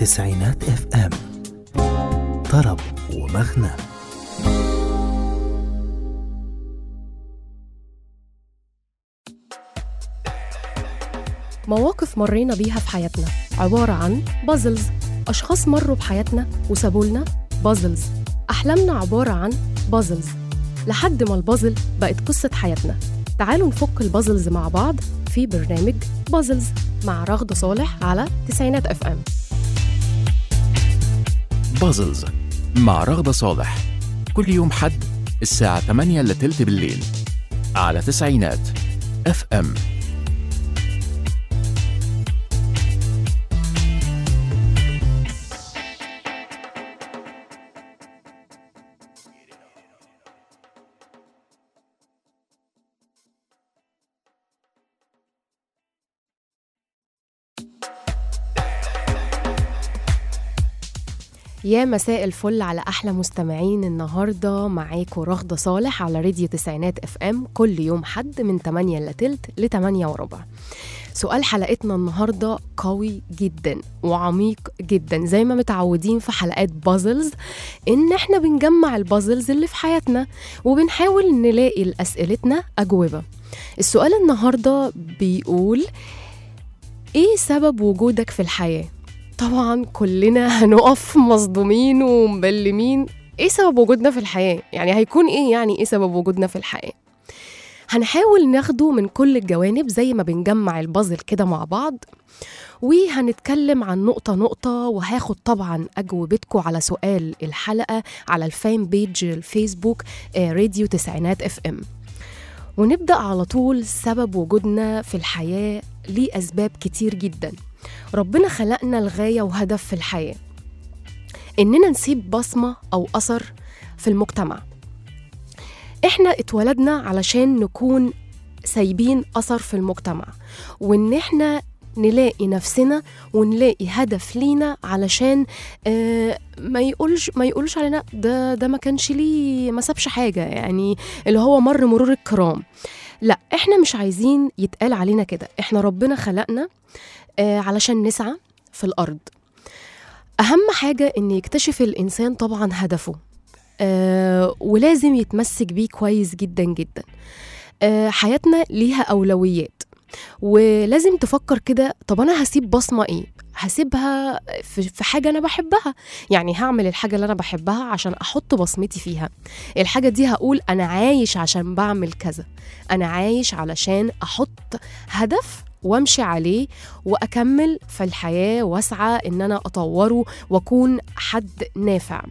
تسعينات اف ام طرب ومغنى مواقف مرينا بيها في حياتنا عبارة عن بازلز أشخاص مروا بحياتنا وسابوا لنا بازلز أحلامنا عبارة عن بازلز لحد ما البازل بقت قصة حياتنا تعالوا نفك البازلز مع بعض في برنامج بازلز مع رغد صالح على تسعينات اف ام بازلز مع رغدة صالح كل يوم حد الساعة 8 إلا تلت بالليل على تسعينات اف ام يا مساء الفل على احلى مستمعين النهارده معاكم رغده صالح على راديو تسعينات اف ام كل يوم حد من 8 الا تلت ل 8 وربع سؤال حلقتنا النهارده قوي جدا وعميق جدا زي ما متعودين في حلقات بازلز ان احنا بنجمع البازلز اللي في حياتنا وبنحاول نلاقي لاسئلتنا اجوبه السؤال النهارده بيقول ايه سبب وجودك في الحياه طبعا كلنا هنقف مصدومين ومبلمين ايه سبب وجودنا في الحياة يعني هيكون ايه يعني ايه سبب وجودنا في الحياة هنحاول ناخده من كل الجوانب زي ما بنجمع البازل كده مع بعض وهنتكلم عن نقطة نقطة وهاخد طبعا أجوبتكم على سؤال الحلقة على الفان بيج الفيسبوك آه، راديو تسعينات اف ام ونبدأ على طول سبب وجودنا في الحياة ليه أسباب كتير جدا ربنا خلقنا لغاية وهدف في الحياة إننا نسيب بصمة أو أثر في المجتمع إحنا اتولدنا علشان نكون سايبين أثر في المجتمع وإن إحنا نلاقي نفسنا ونلاقي هدف لينا علشان آه ما يقولش ما يقولش علينا ده ده ما كانش ليه ما سابش حاجه يعني اللي هو مر مرور الكرام لا احنا مش عايزين يتقال علينا كده احنا ربنا خلقنا آه، علشان نسعى في الأرض أهم حاجة إن يكتشف الإنسان طبعا هدفه آه، ولازم يتمسك بيه كويس جدا جدا آه، حياتنا ليها أولويات ولازم تفكر كده طب أنا هسيب بصمة إيه؟ هسيبها في في حاجة أنا بحبها يعني هعمل الحاجة اللي أنا بحبها عشان أحط بصمتي فيها الحاجة دي هقول أنا عايش عشان بعمل كذا أنا عايش علشان أحط هدف وامشي عليه واكمل في الحياه واسعى ان انا اطوره واكون حد نافع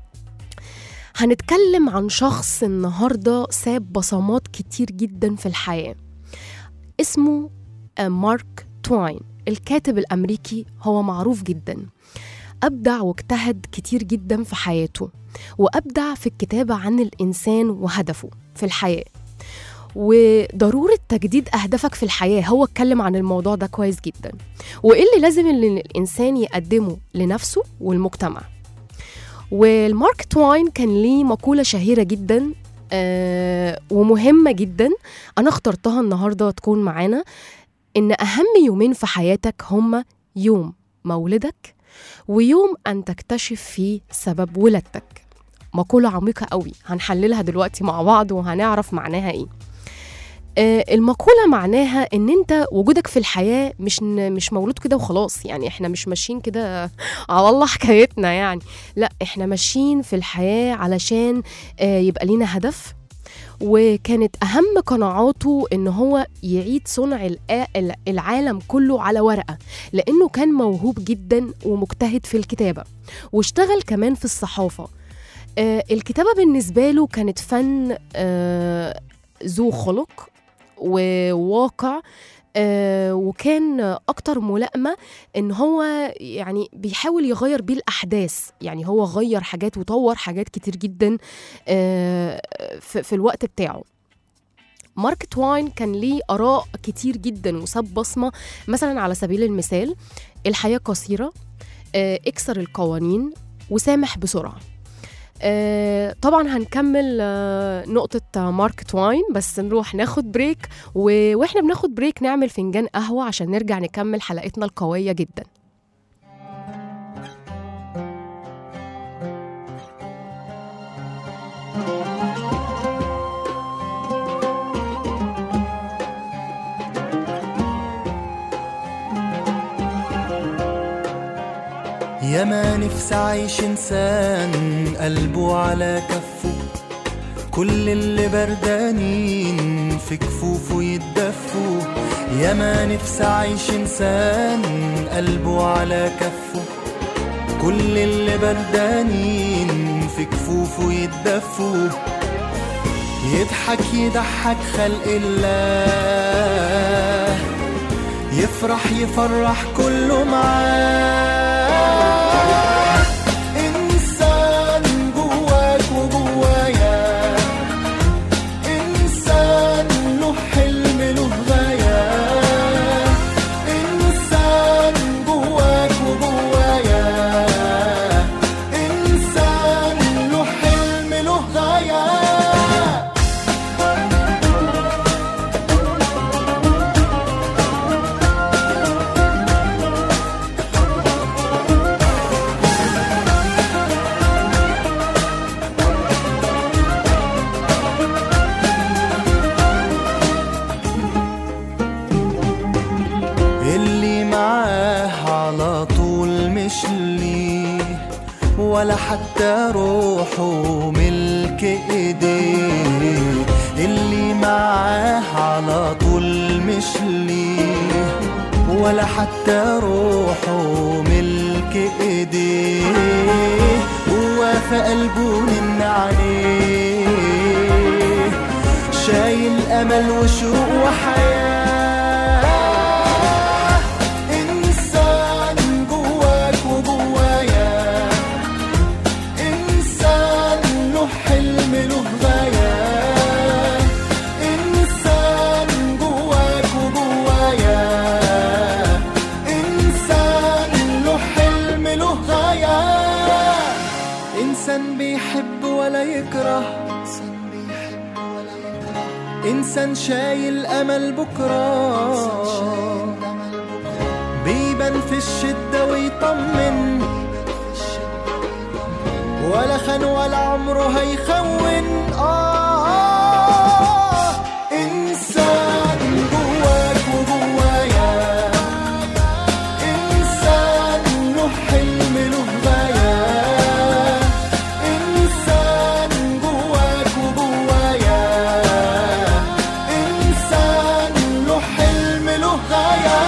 هنتكلم عن شخص النهارده ساب بصمات كتير جدا في الحياه اسمه آه، مارك توين الكاتب الامريكي هو معروف جدا ابدع واجتهد كتير جدا في حياته وابدع في الكتابه عن الانسان وهدفه في الحياه وضرورة تجديد أهدافك في الحياة هو اتكلم عن الموضوع ده كويس جدا وإيه اللي لازم إن الإنسان يقدمه لنفسه والمجتمع والمارك توين كان ليه مقولة شهيرة جدا آه ومهمة جدا أنا اخترتها النهاردة تكون معانا إن أهم يومين في حياتك هما يوم مولدك ويوم أن تكتشف فيه سبب ولادتك مقولة عميقة قوي هنحللها دلوقتي مع بعض وهنعرف معناها ايه آه، المقولة معناها ان انت وجودك في الحياة مش ن- مش مولود كده وخلاص يعني احنا مش ماشيين كده على الله حكايتنا يعني لا احنا ماشيين في الحياة علشان آه، يبقى لينا هدف وكانت أهم قناعاته إن هو يعيد صنع الآ- الع- العالم كله على ورقة لأنه كان موهوب جدا ومجتهد في الكتابة واشتغل كمان في الصحافة آه، الكتابة بالنسبة له كانت فن آه، ذو خلق وواقع آه، وكان أكتر ملائمة إن هو يعني بيحاول يغير بيه الأحداث يعني هو غير حاجات وطور حاجات كتير جدا آه، في في الوقت بتاعه مارك توين كان ليه آراء كتير جدا وساب بصمة مثلا على سبيل المثال الحياة قصيرة آه، اكسر القوانين وسامح بسرعة آه، طبعا هنكمل آه، نقطة آه، مارك توين بس نروح ناخد بريك و... واحنا بناخد بريك نعمل فنجان قهوة عشان نرجع نكمل حلقتنا القوية جدا يا ما نفسي عايش انسان قلبه على كفه كل اللي بردانين في كفوفه يتدفوا يا ما نفسي عايش انسان قلبه على كفه كل اللي بردانين في كفوفه يتدفوا يضحك يضحك خلق الله يفرح يفرح كله معاه إنسان جواك وجوايا إنسان له حلم له غاية إنسان جواك وجوايا إنسان له حلم له غاية اللي معاه على طول مش ليه ولا حتى روحه ملك ايديه اللي معاه على طول مش ليه ولا حتى روحه ملك ايديه هو في قلبه من عليه شايل امل وشوق وحياه انسان جواك وجوايا انسان له حلم له غايه انسان جواك وجوايا انسان له حلم له غايه انسان بيحب ولا يكره انسان بيحب ولا يكره انسان شايل امل بكره بيبان في الشده ويطمن ولا خان ولا عمره هيخون آه, آه إنسان جواك وجوايا إنسان له حلم له غاية إنسان جواك وجوايا إنسان له حلم له غاية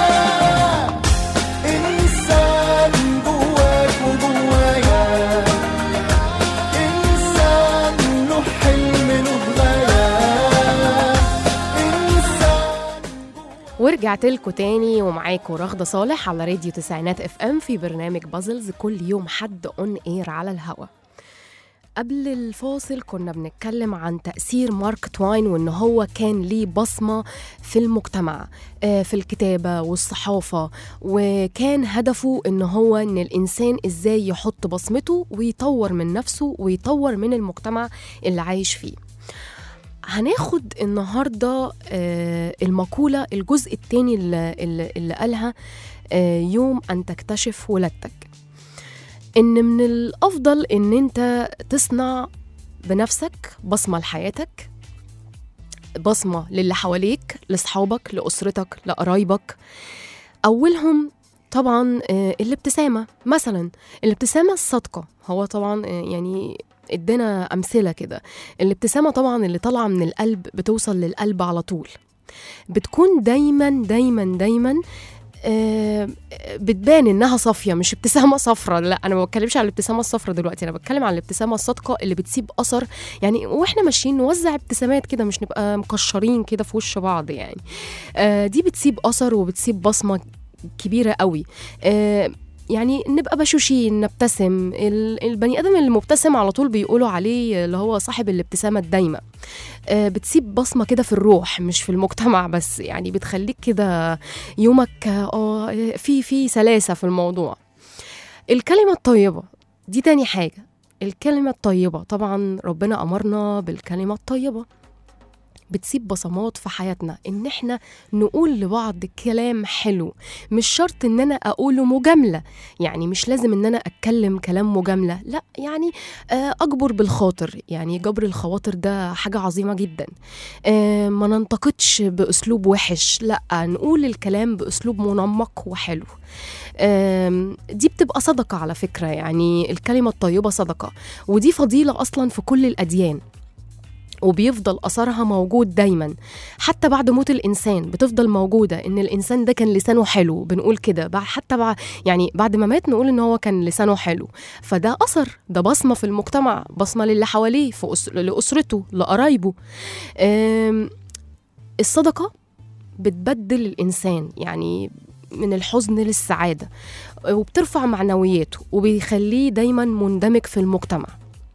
إنسان جواك وجوايا إنسان له حلم له غاية إنسان ورجعت لكم تاني ومعاكم رغدة صالح على راديو تسعينات اف ام في برنامج بازلز كل يوم حد اون اير على الهوا قبل الفاصل كنا بنتكلم عن تأثير مارك توين وإن هو كان ليه بصمة في المجتمع آه، في الكتابة والصحافة وكان هدفه إن هو إن الإنسان إزاي يحط بصمته ويطور من نفسه ويطور من المجتمع اللي عايش فيه هناخد النهارده آه، المقوله الجزء الثاني اللي, اللي, اللي قالها آه، يوم ان تكتشف ولادتك ان من الافضل ان انت تصنع بنفسك بصمه لحياتك بصمه للي حواليك لاصحابك لاسرتك لقرايبك اولهم طبعا آه، الابتسامه مثلا الابتسامه الصادقه هو طبعا آه، يعني ادينا امثله كده الابتسامه طبعا اللي طالعه من القلب بتوصل للقلب على طول بتكون دايما دايما دايما آه، بتبان انها صافيه مش ابتسامه صفرة لا انا ما بتكلمش عن الابتسامه الصفرة دلوقتي انا بتكلم عن الابتسامه الصادقه اللي بتسيب اثر يعني واحنا ماشيين نوزع ابتسامات كده مش نبقى مكشرين كده في وش بعض يعني آه، دي بتسيب اثر وبتسيب بصمه كبيره قوي آه، يعني نبقى بشوشين نبتسم ال- البني ادم اللي مبتسم على طول بيقولوا عليه اللي هو صاحب الابتسامه الدايمه آه، بتسيب بصمه كده في الروح مش في المجتمع بس يعني بتخليك كده يومك اه في في سلاسه في الموضوع الكلمه الطيبه دي تاني حاجه الكلمه الطيبه طبعا ربنا امرنا بالكلمه الطيبه بتسيب بصمات في حياتنا ان احنا نقول لبعض كلام حلو مش شرط ان انا اقوله مجامله يعني مش لازم ان انا اتكلم كلام مجامله لا يعني آه، اجبر بالخاطر يعني جبر الخواطر ده حاجه عظيمه جدا آه، ما ننتقدش باسلوب وحش لا نقول الكلام باسلوب منمق وحلو آم، دي بتبقى صدقه على فكره يعني الكلمه الطيبه صدقه ودي فضيله اصلا في كل الاديان وبيفضل أثرها موجود دايما حتى بعد موت الإنسان بتفضل موجودة إن الإنسان ده كان لسانه حلو بنقول كده بع- حتى بعد يعني بعد ما مات نقول إن هو كان لسانه حلو فده أثر ده بصمة في المجتمع بصمة للي حواليه في أس... لأسرته لقرايبه آم، الصدقة بتبدل الإنسان يعني من الحزن للسعادة وبترفع معنوياته وبيخليه دايما مندمج في المجتمع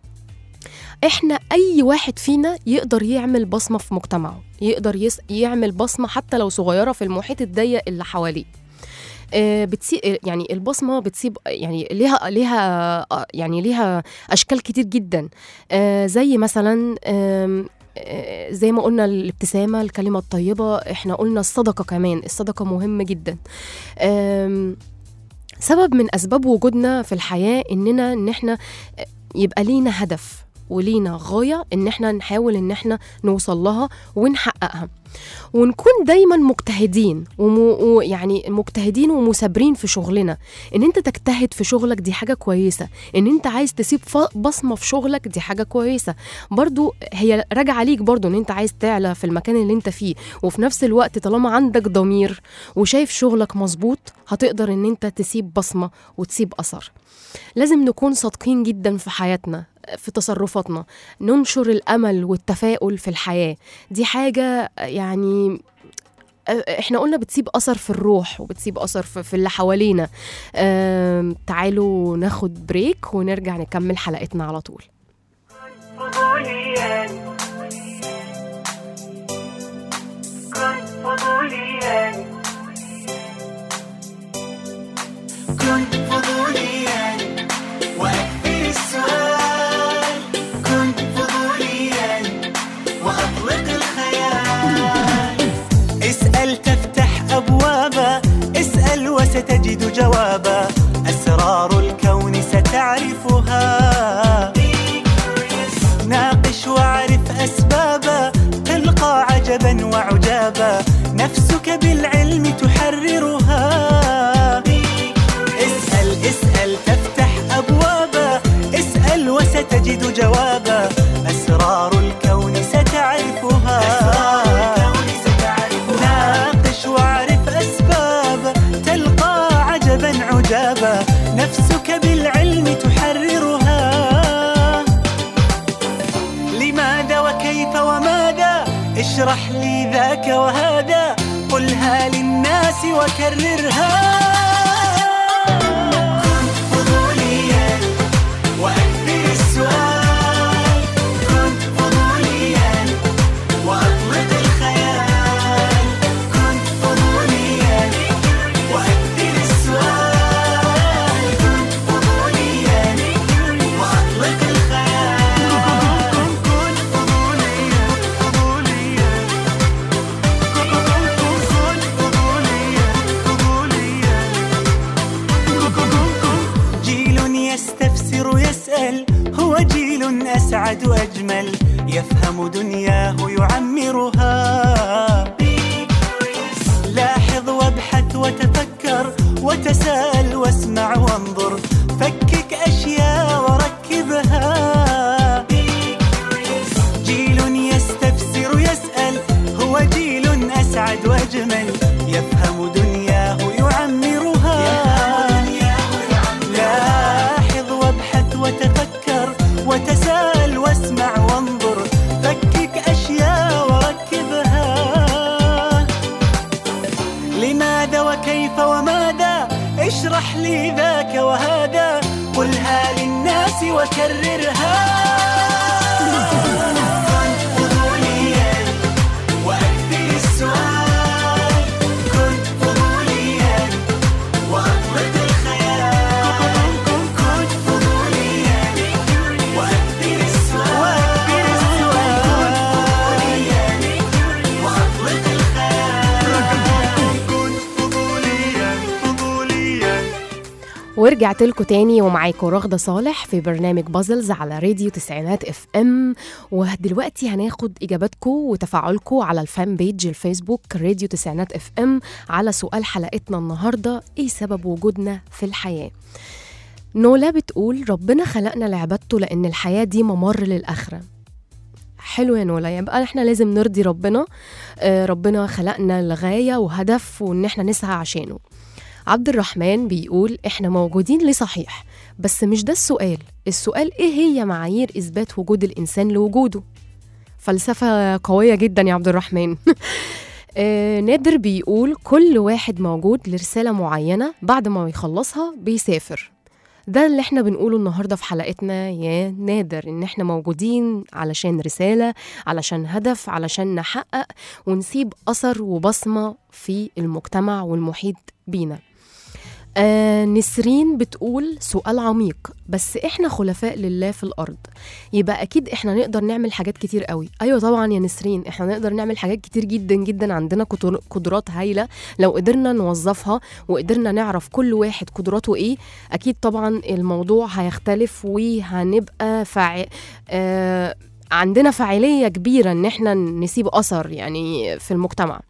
احنا اي واحد فينا يقدر يعمل بصمه في مجتمعه يقدر يس... يعمل بصمه حتى لو صغيره في المحيط الضيق اللي حواليه آه، بتسيب يعني البصمه بتسيب يعني ليها ليها آه، يعني ليها اشكال كتير جدا آه، زي مثلا آم، آه، زي ما قلنا الابتسامه الكلمه الطيبه احنا قلنا الصدقه كمان الصدقه مهمه جدا آم، سبب من اسباب وجودنا في الحياه اننا ان احنا يبقى لينا هدف ولينا غايه ان احنا نحاول ان احنا نوصل لها ونحققها ونكون دايما مجتهدين وم- ويعني مجتهدين ومثابرين في شغلنا ان انت تجتهد في شغلك دي حاجه كويسه ان انت عايز تسيب ف- بصمه في شغلك دي حاجه كويسه برضو هي راجعه ليك برضو ان انت عايز تعلى في المكان اللي انت فيه وفي نفس الوقت طالما عندك ضمير وشايف شغلك مظبوط هتقدر ان انت تسيب بصمه وتسيب اثر لازم نكون صادقين جدا في حياتنا في تصرفاتنا ننشر الامل والتفاؤل في الحياه دي حاجه يعني احنا قلنا بتسيب اثر في الروح وبتسيب اثر في, في اللي حوالينا آم، تعالوا ناخد بريك ونرجع نكمل حلقتنا على طول فضوليا كن فضوليا كن فضوليا وأكثر السؤال كن فضوليا وأطلق الخيال اسأل تفتح أبوابا اسأل وستجد جوابا أسرار الكون ستعرفها ناقش واعرف أسبابا تلقى عجبا وعجابا نفسك بالعلم تحررها اسأل اسأل تفتح أبوابا اسأل وستجد جوابا أسرار الكون ستعرفها ناقش واعرف أسبابا تلقى عجبا عجابا نفسك بالعلم تحررها لماذا وكيف وماذا اشرح لي ذاك وهذا قلها للناس وكررها كن فضوليا وأكثر السؤال كن فضوليا وأطلق الخيال كن فضوليا وأكثر السؤال كن فضوليا وأطلق الخيال كن فضوليا فضوليا كن فضوليا فضوليا جيل يستفسر يسأل هو جيل أسعد أجمل يفهم دنياه يعمرها لاحظ وابحث وتفكر وتساءل واسمع وانظر فكك أشياء وركبها جيل يستفسر يسأل هو جيل أسعد وأجمل يفهم دنياه يعمرها لاحظ وابحث وتفكر وتساءل واسمع وانظر فكك أشياء وركبها لماذا وكيف وماذا اشرح لي ذاك وهذا قلها للناس وكررها كن فضوليا وأكثر السؤال كن فضوليا وأطلق الخيال كن فضوليا وأكثر السؤال كن فضوليا ورجعت لكم تاني ومعاكم رغدة صالح في برنامج بازلز على راديو تسعينات اف ام ودلوقتي هناخد اجاباتكم وتفاعلكم على الفان بيج الفيسبوك راديو تسعينات اف ام على سؤال حلقتنا النهارده ايه سبب وجودنا في الحياه نولا بتقول ربنا خلقنا لعبادته لان الحياه دي ممر للاخره حلو يا نولا يبقى احنا لازم نرضي ربنا آه، ربنا خلقنا لغايه وهدف وان احنا نسعى عشانه عبد الرحمن بيقول احنا موجودين ليه صحيح بس مش ده السؤال السؤال ايه هي معايير اثبات وجود الانسان لوجوده فلسفه قويه جدا يا عبد الرحمن آه، نادر بيقول كل واحد موجود لرساله معينه بعد ما يخلصها بيسافر ده اللي احنا بنقوله النهارده في حلقتنا يا نادر ان احنا موجودين علشان رساله علشان هدف علشان نحقق ونسيب اثر وبصمه في المجتمع والمحيط بينا آه نسرين بتقول سؤال عميق بس احنا خلفاء لله في الارض يبقى اكيد احنا نقدر نعمل حاجات كتير قوي ايوه طبعا يا نسرين احنا نقدر نعمل حاجات كتير جدا جدا عندنا قدر- قدرات هايله لو قدرنا نوظفها وقدرنا نعرف كل واحد قدراته ايه اكيد طبعا الموضوع هيختلف وهنبقى فع... آه عندنا فاعليه كبيره ان احنا نسيب اثر يعني في المجتمع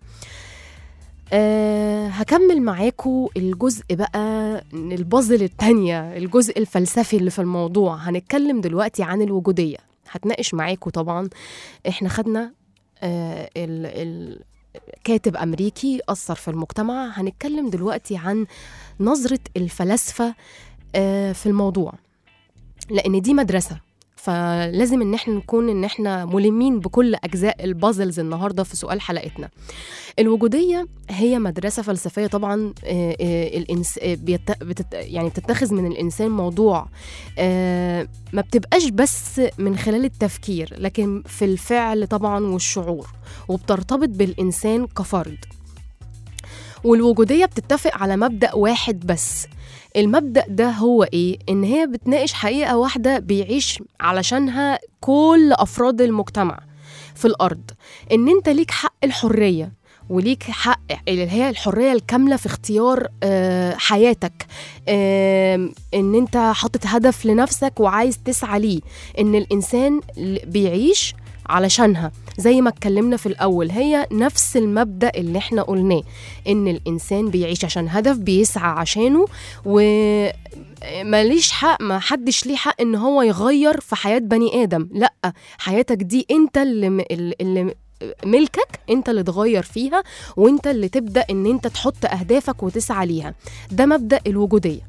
أه هكمل معاكم الجزء بقى البازل التانية الجزء الفلسفي اللي في الموضوع هنتكلم دلوقتي عن الوجودية هتناقش معاكم طبعا احنا خدنا أه ال ال كاتب أمريكي أثر في المجتمع هنتكلم دلوقتي عن نظرة الفلاسفة أه في الموضوع لأن دي مدرسة فلازم ان احنا نكون ان احنا ملمين بكل اجزاء البازلز النهارده في سؤال حلقتنا الوجوديه هي مدرسه فلسفيه طبعا آه، آه، الإنس... آه، بيت... بتت... يعني بتتخذ من الانسان موضوع آه، ما بتبقاش بس من خلال التفكير لكن في الفعل طبعا والشعور وبترتبط بالانسان كفرد والوجوديه بتتفق على مبدا واحد بس المبدا ده هو ايه ان هي بتناقش حقيقه واحده بيعيش علشانها كل افراد المجتمع في الارض ان انت ليك حق الحريه وليك حق اللي هي الحريه الكامله في اختيار آه، حياتك آم، ان انت حاطط هدف لنفسك وعايز تسعى ليه ان الانسان ل- بيعيش علشانها زي ما اتكلمنا في الاول هي نفس المبدا اللي احنا قلناه ان الانسان بيعيش عشان هدف بيسعى عشانه وماليش حق ما حدش ليه حق ان هو يغير في حياه بني ادم لا حياتك دي انت اللي م- اللي ملكك انت اللي تغير فيها وانت اللي تبدا ان انت تحط اهدافك وتسعى ليها ده مبدا الوجوديه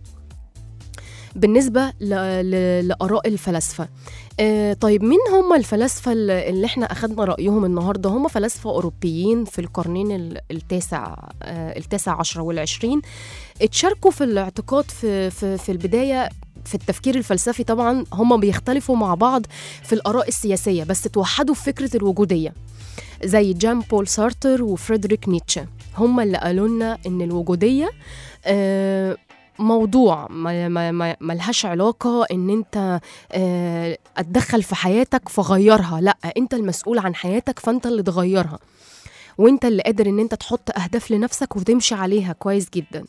بالنسبة ل... ل... لآراء الفلاسفة آه طيب مين هم الفلاسفة اللي اللي احنا أخدنا رأيهم النهاردة هم فلاسفة أوروبيين في القرنين ال- التاسع آه التاسع عشر والعشرين اتشاركوا في الاعتقاد في, في, في البداية في التفكير الفلسفي طبعا هم بيختلفوا مع بعض في الآراء السياسية بس توحدوا في فكرة الوجودية زي جان بول سارتر وفريدريك نيتشه هم اللي قالوا لنا ان الوجوديه آه، موضوع ما ما ما ملهاش علاقه ان انت آه، اتدخل في حياتك فغيرها لا انت المسؤول عن حياتك فانت اللي تغيرها وانت اللي قادر ان انت تحط اهداف لنفسك وتمشي عليها كويس جدا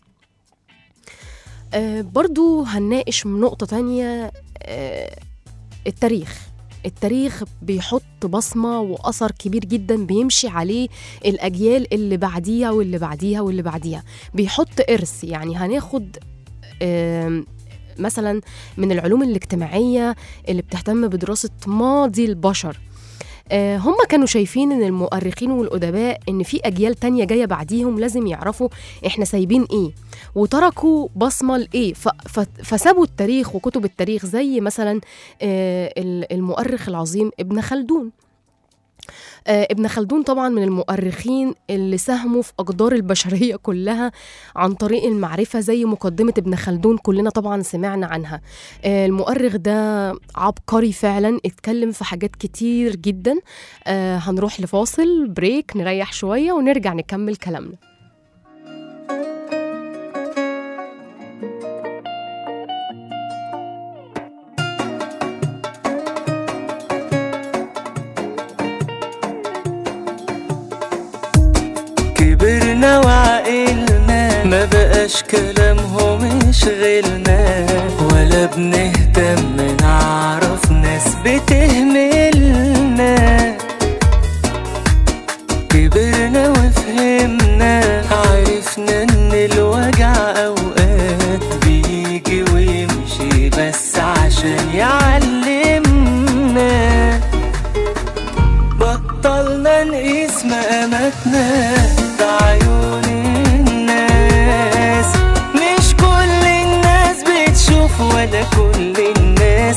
آه، برضو هنناقش نقطة تانية آه، التاريخ التاريخ بيحط بصمة وأثر كبير جدا بيمشي عليه الأجيال اللي بعديها واللي بعديها واللي بعديها بيحط إرث يعني هناخد آم، مثلا من العلوم الاجتماعية اللي بتهتم بدراسة ماضي البشر آه، هم كانوا شايفين ان المؤرخين والادباء ان في اجيال تانية جايه بعديهم لازم يعرفوا احنا سايبين ايه وتركوا بصمه لايه ف- ف- فسابوا التاريخ وكتب التاريخ زي مثلا آه، ال- المؤرخ العظيم ابن خلدون آه، ابن خلدون طبعا من المؤرخين اللي ساهموا في أقدار البشرية كلها عن طريق المعرفة زي مقدمة ابن خلدون كلنا طبعا سمعنا عنها آه، المؤرخ ده عبقري فعلا اتكلم في حاجات كتير جدا آه، هنروح لفاصل بريك نريح شوية ونرجع نكمل كلامنا كبرنا وعقلنا ما بقاش كلامهم يشغلنا بنهتم نعرف ناس بتهملنا كبرنا وفهمنا عرفنا ان الوجع اوقات بيجي ويمشي بس عشان يعلمنا بطلنا نقيس مقاماتنا بعيون الناس مش كل الناس بتشوف ولا كل الناس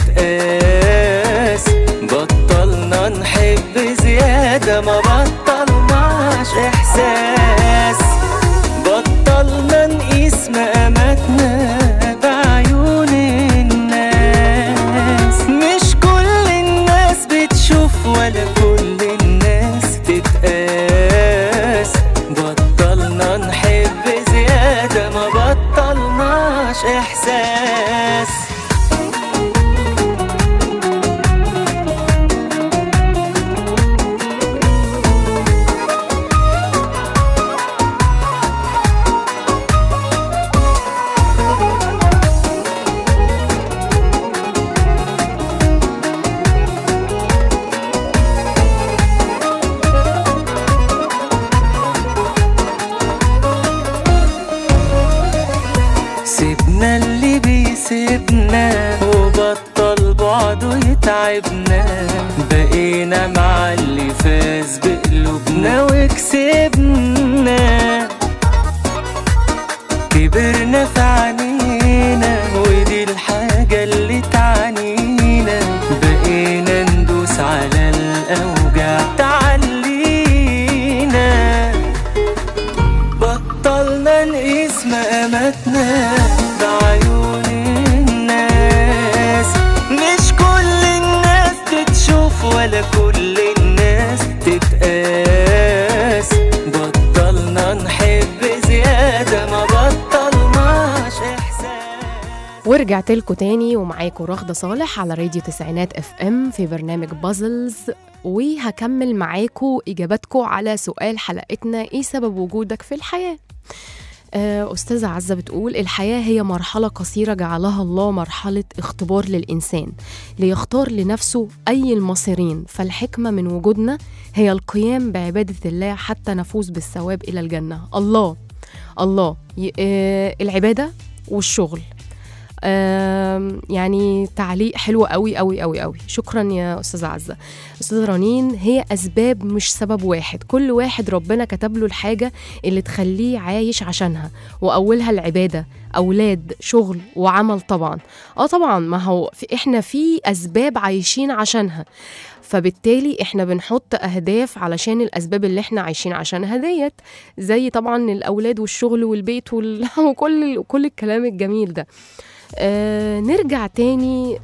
تتقاس بطلنا نحب زيادة ما بطلناش إحساس بطلنا نقيس مقاماتنا بعيون الناس مش كل الناس بتشوف ولا كل الناس تتقاس بطلنا نحب زيادة ما بطلناش إحساس سيبنا اللي بيسيبنا وبطل بعده يتعبنا بقينا مع اللي فاز بقلوبنا وكسبنا كبرنا في عينينا ودي الحاجة اللي تعنينا بقينا ندوس على الأوجع تعلينا بطلنا نقيس مقاماتنا بعيون الناس مش كل الناس تتشوف ولا كل الناس تتقاس بطلنا نحب زيادة ما بطلناش إحساس ورجعت لكم تاني ومعاكم رغدة صالح على راديو تسعينات اف ام في برنامج بازلز وهكمل معاكم اجاباتكم على سؤال حلقتنا ايه سبب وجودك في الحياه آه، أستاذة عزة بتقول الحياة هي مرحلة قصيرة جعلها الله مرحلة اختبار للإنسان ليختار لنفسه أي المصيرين فالحكمة من وجودنا هي القيام بعبادة الله حتى نفوز بالثواب إلى الجنة الله الله ي- آه، العبادة والشغل آم، يعني تعليق حلو قوي قوي قوي قوي شكرا يا استاذه عزه استاذه رنين هي اسباب مش سبب واحد كل واحد ربنا كتب له الحاجه اللي تخليه عايش عشانها واولها العباده اولاد شغل وعمل طبعا اه طبعا ما هو في احنا في اسباب عايشين عشانها فبالتالي احنا بنحط اهداف علشان الاسباب اللي احنا عايشين عشانها ديت زي طبعا الاولاد والشغل والبيت وال... وكل كل الكلام الجميل ده آه نرجع تاني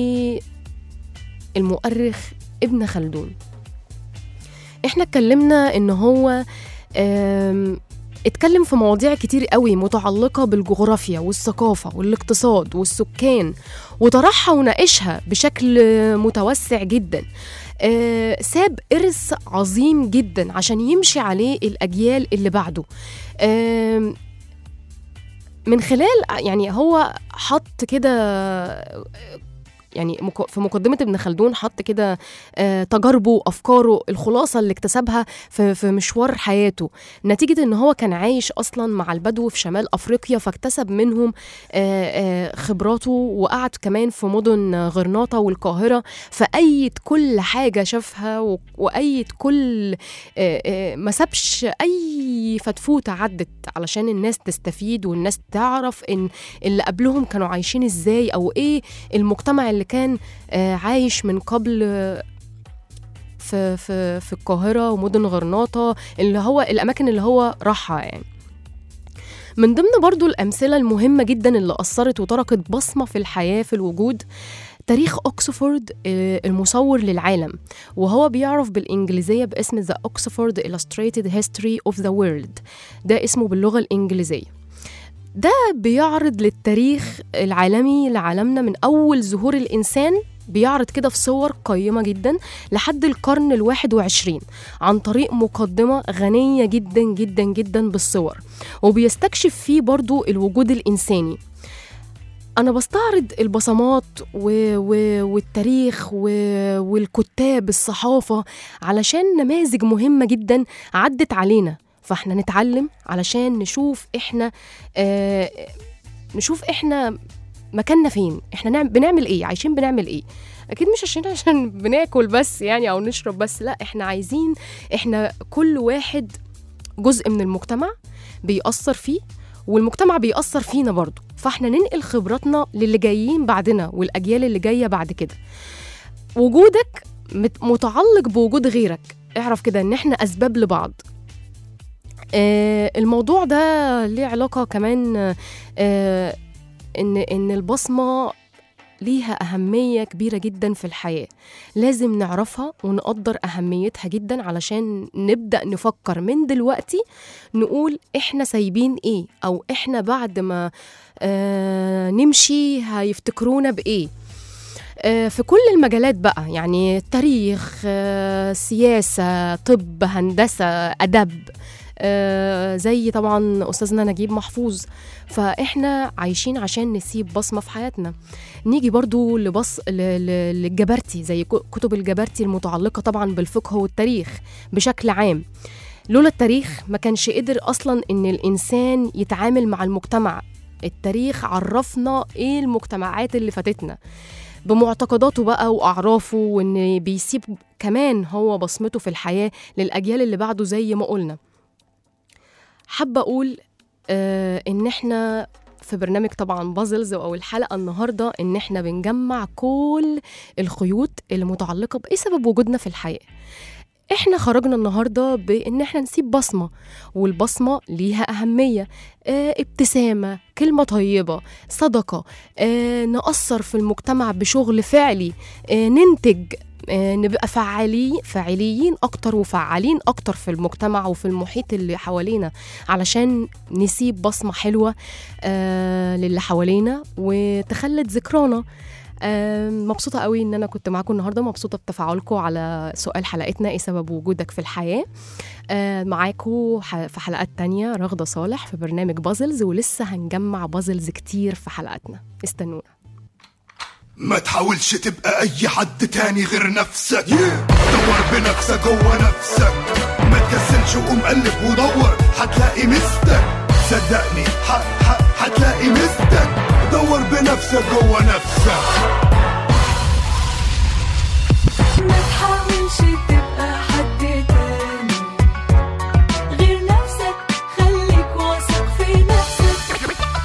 للمؤرخ ابن خلدون احنا اتكلمنا ان هو آم، اتكلم في مواضيع كتير قوي متعلقة بالجغرافيا والثقافة والاقتصاد والسكان وطرحها وناقشها بشكل متوسع جدا آه، ساب إرث عظيم جدا عشان يمشي عليه الأجيال اللي بعده آم، من خلال يعني هو حط كده يعني مك- في مقدمة ابن خلدون حط كده آه، تجاربه وأفكاره الخلاصة اللي اكتسبها في, في مشوار حياته نتيجة إن هو كان عايش أصلا مع البدو في شمال أفريقيا فاكتسب منهم آه، آه، خبراته وقعد كمان في مدن غرناطة والقاهرة فأيد كل حاجة شافها و- وأيد كل آه، آه، ما سابش أي فتفوتة عدت علشان الناس تستفيد والناس تعرف إن اللي قبلهم كانوا عايشين إزاي أو إيه المجتمع اللي كان آه، عايش من قبل آه، في في في القاهرة ومدن غرناطة اللي هو الأماكن اللي هو راحها يعني من ضمن برضو الأمثلة المهمة جدا اللي أثرت وتركت بصمة في الحياة في الوجود تاريخ أكسفورد آه، المصور للعالم وهو بيعرف بالإنجليزية باسم The Oxford Illustrated History of the World ده اسمه باللغة الإنجليزية ده بيعرض للتاريخ العالمي لعالمنا من أول ظهور الإنسان بيعرض كده في صور قيمة جدا لحد القرن الواحد وعشرين عن طريق مقدمة غنية جدا جدا جدا بالصور وبيستكشف فيه برضو الوجود الإنساني انا بستعرض البصمات و... و... والتاريخ و... والكتاب الصحافه علشان نماذج مهمه جدا عدت علينا فاحنا نتعلم علشان نشوف احنا آه نشوف احنا مكاننا فين احنا نعم بنعمل ايه عايشين بنعمل ايه اكيد مش عشان عشان بناكل بس يعني او نشرب بس لا احنا عايزين احنا كل واحد جزء من المجتمع بيأثر فيه والمجتمع بيأثر فينا برضه فاحنا ننقل خبراتنا للي جايين بعدنا والأجيال اللي جاية بعد كده وجودك مت- متعلق بوجود غيرك اعرف كده ان احنا أسباب لبعض آه الموضوع ده ليه علاقة كمان آه ان ان البصمة ليها أهمية كبيرة جدا في الحياة لازم نعرفها ونقدر أهميتها جدا علشان نبدأ نفكر من دلوقتي نقول إحنا سايبين إيه أو إحنا بعد ما آه نمشي هيفتكرونا بإيه آه، في كل المجالات بقى يعني تاريخ آه، سياسة طب هندسة أدب آه، زي طبعا أستاذنا نجيب محفوظ فإحنا عايشين عشان نسيب بصمة في حياتنا نيجي برضو لبص ل- ل- للجبرتي زي ك- كتب الجبرتي المتعلقة طبعا بالفقه والتاريخ بشكل عام لولا التاريخ ما كانش قدر أصلا إن الإنسان يتعامل مع المجتمع التاريخ عرفنا إيه المجتمعات اللي فاتتنا بمعتقداته بقى وأعرافه وإن بيسيب كمان هو بصمته في الحياة للأجيال اللي بعده زي ما قلنا حابة أقول آه إن إحنا في برنامج طبعا بازلز او الحلقه النهارده ان احنا بنجمع كل الخيوط اللي متعلقه بايه سبب وجودنا في الحياه احنا خرجنا النهارده بان احنا نسيب بصمه والبصمه ليها اهميه آه ابتسامه كلمه طيبه صدقه آه نأثر في المجتمع بشغل فعلي آه ننتج آه، نبقى فعالي فاعليين اكتر وفعالين اكتر في المجتمع وفي المحيط اللي حوالينا علشان نسيب بصمه حلوه آه للي حوالينا وتخلد ذكرانا آه مبسوطة قوي إن أنا كنت معاكم النهاردة مبسوطة بتفاعلكم على سؤال حلقتنا إيه سبب وجودك في الحياة آه معاكم ح- في حلقات تانية رغدة صالح في برنامج بازلز ولسه هنجمع بازلز كتير في حلقاتنا استنونا ما تحاولش تبقى اي حد تاني غير نفسك دور بنفسك جوه نفسك ما تكسلش وقوم قلب ودور هتلاقي مستك صدقني ح- ح- هتلاقي مستك دور بنفسك جوه نفسك ما تحاولش تبقى حد تاني غير نفسك خليك واثق في نفسك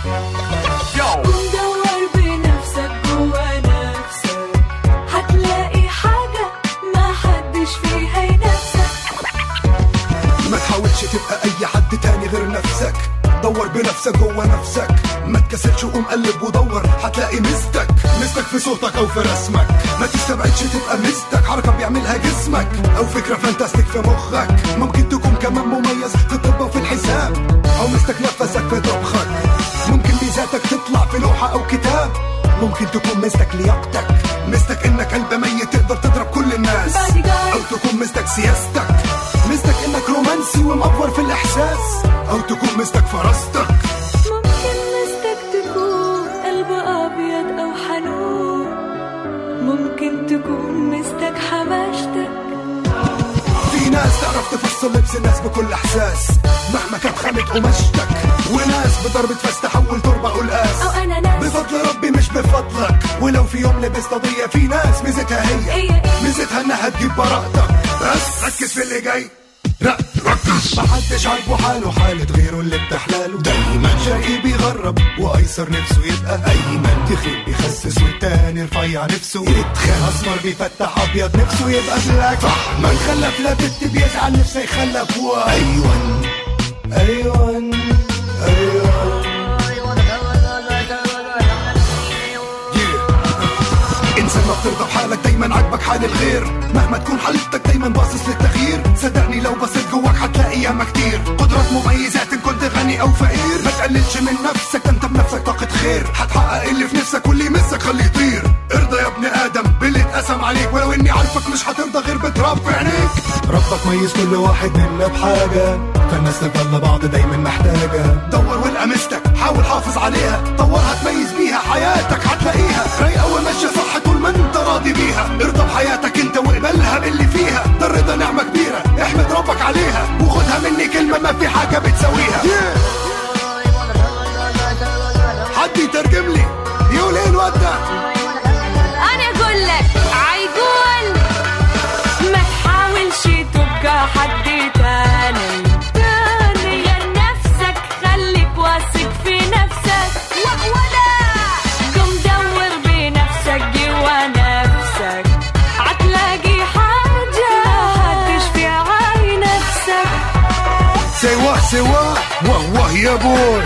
ودور بنفسك جوا نفسك هتلاقي حاجة ما حدش فيها ينافسك ما تحاولش تبقى اي حد تاني غير نفسك دور بنفسك جوه نفسك ما تكسلش وقوم قلب ودور هتلاقي مستك مستك في صوتك او في رسمك ما تستبعدش تبقى مستك حركه بيعملها جسمك او فكره فانتاستيك في مخك ممكن تكون كمان مميز في الطب وفي الحساب او مستك نفسك في طبخك ممكن ميزاتك تطلع في لوحه او كتاب ممكن تكون مستك لياقتك مستك انك قلب ميت تقدر تضرب كل الناس Bodyguard. او تكون مستك سياستك مستك انك رومانسي ومأفور في الاحساس او تكون مستك فراستك ممكن مستك تكون قلب أبيض أو حنون ممكن تكون مستك حماشتك في ناس تعرف تفصل لبس الناس بكل احساس مهما كانت خامة قماشتك وناس بضربة فاس تحول تربة قلقاس أو أنا ناس بفضل ربي مش بفضلك ولو في يوم لبست قضية في ناس ميزتها هي هي إيه؟ ميزتها انها تجيب براءتك بس ركز في اللي جاي لا ركز محدش عاجبه حاله حالة غيره اللي بتحلاله دايما شقي بيغرب وايسر نفسه يبقى ايمن تخيل بيخسس والتاني رفيع نفسه يتخان اسمر بيفتح ابيض نفسه يبقى بلاك صح من خلف لا بنت بيزعل نفسه يخلف و ايوان ايوان ايوان انسان ما بترضى بحالك دايما عاجبك حال الغير مهما تكون حالتك دايما باصص للتغيير صدقني لو بصيت جواك هتلاقي ياما كتير قدرات مميزات ان كنت غني او فقير ما تقللش من نفسك ده انت بنفسك طاقة خير هتحقق اللي في نفسك واللي يمسك خليه يطير ارضى يا ابن ادم باللي اتقسم عليك ولو اني عارفك مش هترضى غير بتراب في عينيك ربك ميز كل واحد منا بحاجة فالناس تفضل بعض دايما محتاجة دور والقى مستك حاول حافظ عليها طورها تميز بيها حياتك حياتك هتلاقيها رايقة وماشية صح طول ما انت راضي بيها ارضى بحياتك انت واقبلها باللي فيها ده الرضا نعمة كبيرة احمد ربك عليها وخدها مني كلمة ما في حاجة بتساويها حد يترجم لي يقول ايه الواد ده انا اقول لك عيقول ما تحاولش تبقى حد تاني تاني يا نفسك خليك واثق في نفسك ولا قم دور بنفسك جوا نفسك هتلاقي حاجة هتشفي عين نفسك سوا سوا واه واه يا بوي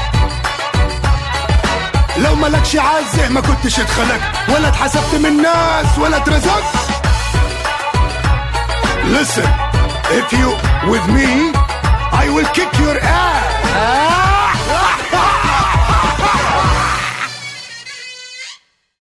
لو ملكش عزه ما كنتش اتخلقت ولا اتحسبت من الناس ولا اترزقت Listen, if you with me, I will kick your ass.